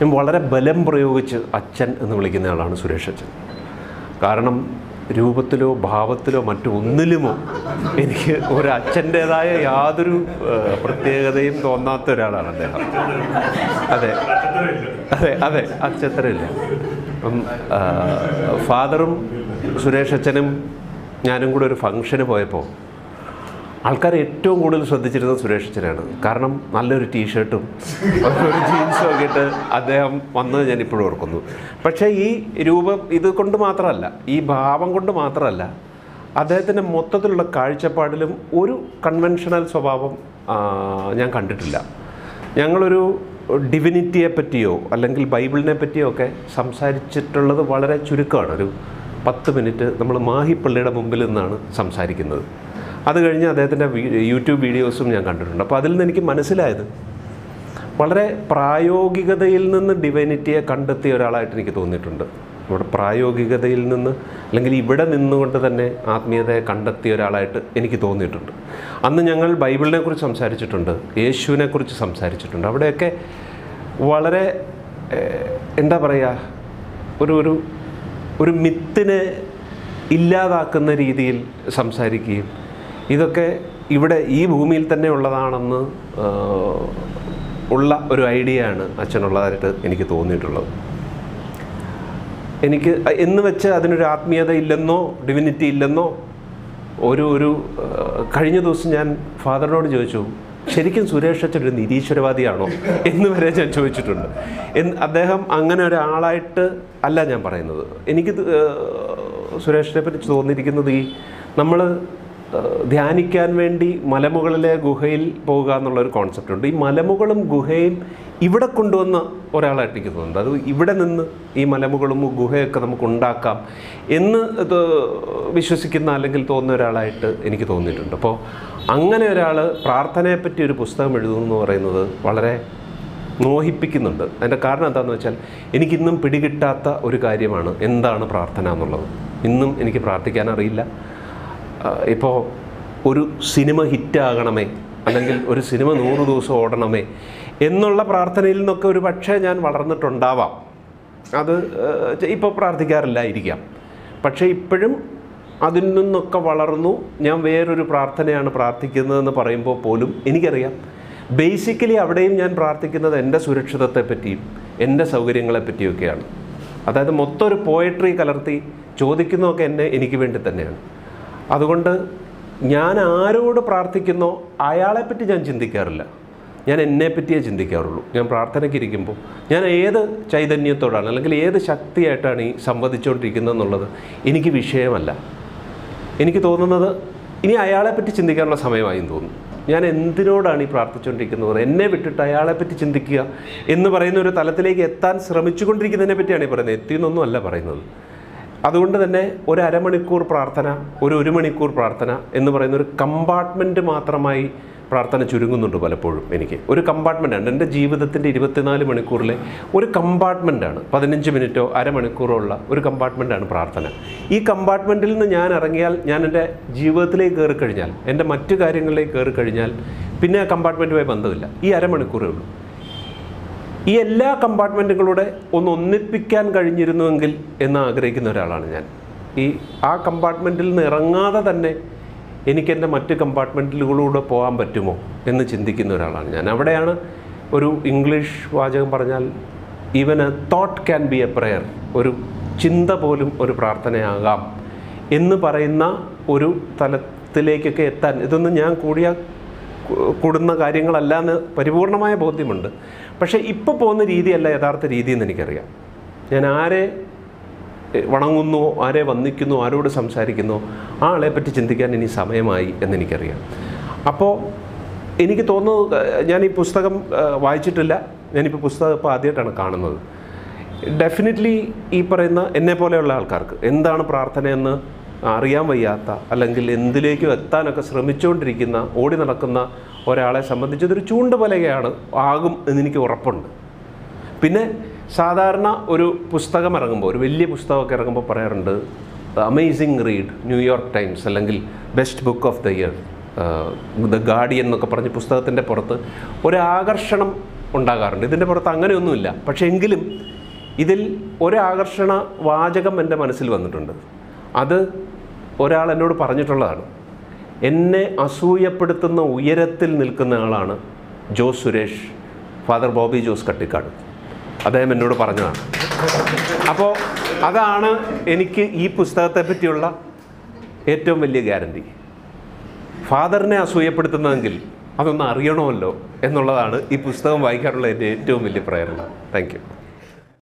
ഞാൻ വളരെ ബലം പ്രയോഗിച്ച് അച്ഛൻ എന്ന് വിളിക്കുന്ന ആളാണ് സുരേഷ് അച്ഛൻ കാരണം രൂപത്തിലോ ഭാവത്തിലോ മറ്റൊന്നിലുമോ എനിക്ക് ഒരു അച്ഛൻ്റേതായ യാതൊരു ഏഹ്, പ്രത്യേകതയും തോന്നാത്ത ഒരാളാണ് അദ്ദേഹം അതെ അതെ അതെ അച്ചത്രമില്ല അപ്പം ആ, ഫാദറും സുരേഷ് അച്ഛനും ഞാനും കൂടെ ഒരു ഫംഗ്ഷന് പോയപ്പോൾ ആൾക്കാർ ഏറ്റവും കൂടുതൽ ശ്രദ്ധിച്ചിരുന്നത് സുരേഷ് അച്ഛനാണ് കാരണം നല്ലൊരു ടീഷർട്ടും ഒരു ജീൻസും ഒക്കെ ഇട്ട് അദ്ദേഹം വന്നത് ഞാൻ ഇപ്പോഴും ഓർക്കുന്നു പക്ഷേ ഈ രൂപം ഇത് കൊണ്ട് മാത്രമല്ല ഈ ഭാവം കൊണ്ട് മാത്രമല്ല അദ്ദേഹത്തിൻ്റെ മൊത്തത്തിലുള്ള കാഴ്ചപ്പാടിലും ഒരു കൺവെൻഷണൽ സ്വഭാവം ആ, ഞാൻ കണ്ടിട്ടില്ല ഞങ്ങളൊരു ഡിവിനിറ്റിയെ പറ്റിയോ അല്ലെങ്കിൽ ബൈബിളിനെ പറ്റിയോ ഒക്കെ സംസാരിച്ചിട്ടുള്ളത് വളരെ ചുരുക്കമാണ് ഒരു പത്ത് മിനിറ്റ് നമ്മൾ മാഹിപ്പള്ളിയുടെ മുമ്പിൽ നിന്നാണ് സംസാരിക്കുന്നത് അത് കഴിഞ്ഞ് അദ്ദേഹത്തിൻ്റെ വീ- യൂട്യൂബ് വീഡിയോസും ഞാൻ കണ്ടിട്ടുണ്ട് അപ്പോൾ അതിൽ നിന്ന് എനിക്ക് മനസ്സിലായത് വളരെ പ്രായോഗികതയിൽ നിന്ന് ഡിവൈനിറ്റിയെ കണ്ടെത്തിയ ഒരാളായിട്ട് എനിക്ക് തോന്നിയിട്ടുണ്ട് ഇവിടെ പ്രായോഗികതയിൽ നിന്ന് അല്ലെങ്കിൽ ഇവിടെ നിന്നുകൊണ്ട് തന്നെ ആത്മീയതയെ കണ്ടെത്തിയ ഒരാളായിട്ട് എനിക്ക് തോന്നിയിട്ടുണ്ട് അന്ന് ഞങ്ങൾ ബൈബിളിനെ കുറിച്ച് സംസാരിച്ചിട്ടുണ്ട് യേശുവിനെ കുറിച്ച് സംസാരിച്ചിട്ടുണ്ട് അവിടെയൊക്കെ വളരെ ഏഹ്, എന്താ പറയുക ഒരു ഒരു ഒരു മിത്തിനെ ഇല്ലാതാക്കുന്ന രീതിയിൽ സംസാരിക്കുകയും ഇതൊക്കെ ഇവിടെ ഈ ഭൂമിയിൽ തന്നെ ഉള്ളതാണെന്ന് ആ, ഉള്ള ഒരു ഐഡിയ ആണ് അച്ഛനുള്ളതായിട്ട് എനിക്ക് തോന്നിയിട്ടുള്ളത് എനിക്ക് എന്ന് വെച്ച് അതിനൊരു ആത്മീയത ഇല്ലെന്നോ ഡിവിനിറ്റി ഇല്ലെന്നോ ഒരു ഒരു ആ, കഴിഞ്ഞ ദിവസം ഞാൻ ഫാദറിനോട് ചോദിച്ചു ശരിക്കും സുരേഷ് അച്ഛൻ ഒരു നിരീശ്വരവാദിയാണോ എന്ന് വരെ ഞാൻ ചോദിച്ചിട്ടുണ്ട് എന്ന് അദ്ദേഹം അങ്ങനെ ഒരാളായിട്ട് അല്ല ഞാൻ പറയുന്നത് എനിക്ക് ഇത്, ആ, സുരേഷിനെ പറ്റി തോന്നിയിരിക്കുന്നത് ഈ നമ്മൾ ധ്യാനിക്കാൻ വേണ്ടി മലമുകളിലെ ഗുഹയിൽ പോകുക എന്നുള്ളൊരു കോൺസെപ്റ്റ് ഉണ്ട് ഈ മലമുകളും ഗുഹയും ഇവിടെ കൊണ്ടുവന്ന ഒരാളായിട്ട് എനിക്ക് തോന്നുന്നുണ്ട് അത് ഇവിടെ നിന്ന് ഈ മലമുകളും ഗുഹയൊക്കെ നമുക്ക് ഉണ്ടാക്കാം എന്ന് ഇത് വിശ്വസിക്കുന്ന അല്ലെങ്കിൽ തോന്നുന്ന ഒരാളായിട്ട് എനിക്ക് തോന്നിയിട്ടുണ്ട് അപ്പോൾ അങ്ങനെ ഒരാൾ പ്രാർത്ഥനയെപ്പറ്റി ഒരു പുസ്തകം എഴുതുന്നു എന്ന് പറയുന്നത് വളരെ മോഹിപ്പിക്കുന്നുണ്ട് അതിൻ്റെ കാരണം എന്താണെന്ന് വെച്ചാൽ എനിക്കിന്നും പിടികിട്ടാത്ത ഒരു കാര്യമാണ് എന്താണ് പ്രാർത്ഥന എന്നുള്ളത് ഇന്നും എനിക്ക് പ്രാർത്ഥിക്കാൻ അറിയില്ല ഇപ്പോൾ ഒരു സിനിമ ഹിറ്റാകണമേ അല്ലെങ്കിൽ ഒരു സിനിമ നൂറ് ദിവസം ഓടണമേ എന്നുള്ള പ്രാർത്ഥനയിൽ നിന്നൊക്കെ ഒരു പക്ഷേ ഞാൻ വളർന്നിട്ടുണ്ടാവാം അത് ഇപ്പോൾ പ്രാർത്ഥിക്കാറില്ലായിരിക്കാം പക്ഷേ ഇപ്പോഴും അതിൽ നിന്നൊക്കെ വളർന്നു ഞാൻ വേറൊരു പ്രാർത്ഥനയാണ് പ്രാർത്ഥിക്കുന്നതെന്ന് പറയുമ്പോൾ പോലും എനിക്കറിയാം ബേസിക്കലി അവിടെയും ഞാൻ പ്രാർത്ഥിക്കുന്നത് എൻ്റെ സുരക്ഷിതത്തെ പറ്റിയും എൻ്റെ സൗകര്യങ്ങളെ പറ്റിയൊക്കെയാണ് അതായത് മൊത്തം ഒരു പോയട്രി കലർത്തി ചോദിക്കുന്നതൊക്കെ എന്നെ എനിക്ക് വേണ്ടി തന്നെയാണ് അതുകൊണ്ട് ഞാൻ ആരോട് പ്രാർത്ഥിക്കുന്നോ അയാളെപ്പറ്റി ഞാൻ ചിന്തിക്കാറില്ല ഞാൻ എന്നെ പറ്റിയേ ചിന്തിക്കാറുള്ളൂ ഞാൻ പ്രാർത്ഥനയ്ക്ക് ഇരിക്കുമ്പോൾ ഞാൻ ഏത് ചൈതന്യത്തോടാണ് അല്ലെങ്കിൽ ഏത് ശക്തിയായിട്ടാണ് ഈ സംവദിച്ചുകൊണ്ടിരിക്കുന്നത് എന്നുള്ളത് എനിക്ക് വിഷയമല്ല എനിക്ക് തോന്നുന്നത് ഇനി അയാളെപ്പറ്റി ചിന്തിക്കാനുള്ള സമയമായി എന്ന് തോന്നുന്നു ഞാൻ എന്തിനോടാണ് ഈ പ്രാർത്ഥിച്ചുകൊണ്ടിരിക്കുന്നത് എന്നെ വിട്ടിട്ട് അയാളെപ്പറ്റി ചിന്തിക്കുക എന്ന് പറയുന്ന ഒരു തലത്തിലേക്ക് എത്താൻ ശ്രമിച്ചുകൊണ്ടിരിക്കുന്നതിനെ പറ്റിയാണ് ഈ പറയുന്നത് എത്തിയെന്നൊന്നും അല്ല പറയുന്നത് അതുകൊണ്ട് തന്നെ ഒരു അരമണിക്കൂർ പ്രാർത്ഥന ഒരു ഒരു മണിക്കൂർ പ്രാർത്ഥന എന്ന് പറയുന്ന ഒരു കമ്പാർട്ട്മെൻറ്റ് മാത്രമായി പ്രാർത്ഥന ചുരുങ്ങുന്നുണ്ട് പലപ്പോഴും എനിക്ക് ഒരു കമ്പാർട്ട്മെൻറ്റാണ് എൻ്റെ ജീവിതത്തിൻ്റെ ഇരുപത്തിനാല് മണിക്കൂറിലെ ഒരു കമ്പാർട്ട്മെൻറ്റാണ് പതിനഞ്ച് മിനിറ്റോ അരമണിക്കൂറോ ഉള്ള ഒരു കമ്പാർട്ട്മെൻറ്റാണ് പ്രാർത്ഥന ഈ കമ്പാർട്ട്മെൻറ്റിൽ നിന്ന് ഞാൻ ഇറങ്ങിയാൽ ഞാൻ എൻ്റെ ജീവിതത്തിലേക്ക് കയറി കഴിഞ്ഞാൽ എൻ്റെ മറ്റു കാര്യങ്ങളിലേക്ക് കയറി കഴിഞ്ഞാൽ പിന്നെ ആ കമ്പാർട്ട്മെൻറ്റുമായി ബന്ധമില്ല ഈ അരമണിക്കൂറേ ഉള്ളൂ ഈ എല്ലാ കമ്പാർട്ട്മെൻറ്റുകളുടെ ഒന്ന് ഒന്നിപ്പിക്കാൻ കഴിഞ്ഞിരുന്നുവെങ്കിൽ എന്ന് ആഗ്രഹിക്കുന്ന ഒരാളാണ് ഞാൻ ഈ ആ കമ്പാർട്ട്മെൻറ്റിൽ നിന്ന് ഇറങ്ങാതെ തന്നെ എനിക്ക് എൻ്റെ മറ്റ് കമ്പാർട്ട്മെൻറ്റിലൂടെ പോകാൻ പറ്റുമോ എന്ന് ചിന്തിക്കുന്ന ഒരാളാണ് ഞാൻ അവിടെയാണ് ഒരു ഇംഗ്ലീഷ് വാചകം പറഞ്ഞാൽ even a thought can be a prayer ഒരു ചിന്ത പോലും ഒരു പ്രാർത്ഥനയാകാം എന്ന് പറയുന്ന ഒരു തലത്തിലേക്കൊക്കെ എത്താൻ ഇതൊന്നും ഞാൻ കൂടിയ കു- കൂടുന്ന കാര്യങ്ങളല്ല എന്ന് പരിപൂർണമായ ബോധ്യമുണ്ട് പക്ഷേ ഇപ്പോൾ പോകുന്ന രീതിയല്ല യഥാർത്ഥ രീതി എന്ന് എനിക്കറിയാം ഞാൻ ആരെ എഹ്, വണങ്ങുന്നു ആരെ വന്ദിക്കുന്നു ആരോട് സംസാരിക്കുന്നു ആ ആളെ പറ്റി ചിന്തിക്കാൻ ഇനി സമയമായി എന്നെനിക്കറിയാം അപ്പോൾ എനിക്ക് തോന്നുന്നു ഏഹ്, ഞാൻ ഈ പുസ്തകം ഏഹ്, വായിച്ചിട്ടില്ല ഞാനിപ്പോൾ പുസ്തകം ഇപ്പോൾ ആദ്യമായിട്ടാണ് കാണുന്നത് ഡെഫിനറ്റ്ലി ഈ പറയുന്ന എന്നെ പോലെയുള്ള ആൾക്കാർക്ക് എന്താണ് പ്രാർത്ഥനയെന്ന് അറിയാൻ വയ്യാത്ത അല്ലെങ്കിൽ എന്തിലേക്കും എത്താനൊക്കെ ശ്രമിച്ചുകൊണ്ടിരിക്കുന്ന ഓടി നടക്കുന്ന ഒരാളെ സംബന്ധിച്ച് ഇതൊരു ചൂണ്ടുപലകയാണ് ആകും എന്നെനിക്ക് ഉറപ്പുണ്ട് പിന്നെ സാധാരണ ഒരു പുസ്തകം ഇറങ്ങുമ്പോൾ ഒരു വലിയ പുസ്തകമൊക്കെ ഇറങ്ങുമ്പോൾ പറയാറുണ്ട് അമേസിങ് റീഡ് ന്യൂയോർക്ക് ടൈംസ് അല്ലെങ്കിൽ best book of the year the Guardian എന്നൊക്കെ പറഞ്ഞ് പുസ്തകത്തിൻ്റെ പുറത്ത് ഒരു ആകർഷണം ഉണ്ടാകാറുണ്ട് ഇതിൻ്റെ പുറത്ത് അങ്ങനെയൊന്നുമില്ല പക്ഷേ എങ്കിലും ഇതിൽ ഒരാകർഷണ വാചകം എൻ്റെ മനസ്സിൽ വന്നിട്ടുണ്ട് അത് ഒരാൾ എന്നോട് പറഞ്ഞിട്ടുള്ളതാണ് എന്നെ അസൂയപ്പെടുത്തുന്ന ഉയരത്തിൽ നിൽക്കുന്ന ആളാണ് ജോസ് സുരേഷ് ഫാദർ ബോബി ജോസ് കട്ടിക്കാട് അദ്ദേഹം എന്നോട് പറഞ്ഞതാണ് അപ്പോൾ അതാണ് എനിക്ക് ഈ പുസ്തകത്തെ പറ്റിയുള്ള ഏറ്റവും വലിയ ഗ്യാരണ്ടി ഫാദറിനെ അസൂയപ്പെടുത്തുന്നതെങ്കിൽ അതൊന്ന് അറിയണമല്ലോ എന്നുള്ളതാണ് ഈ പുസ്തകം വായിക്കാനുള്ള എൻ്റെ ഏറ്റവും വലിയ പ്രേരണ താങ്ക് യു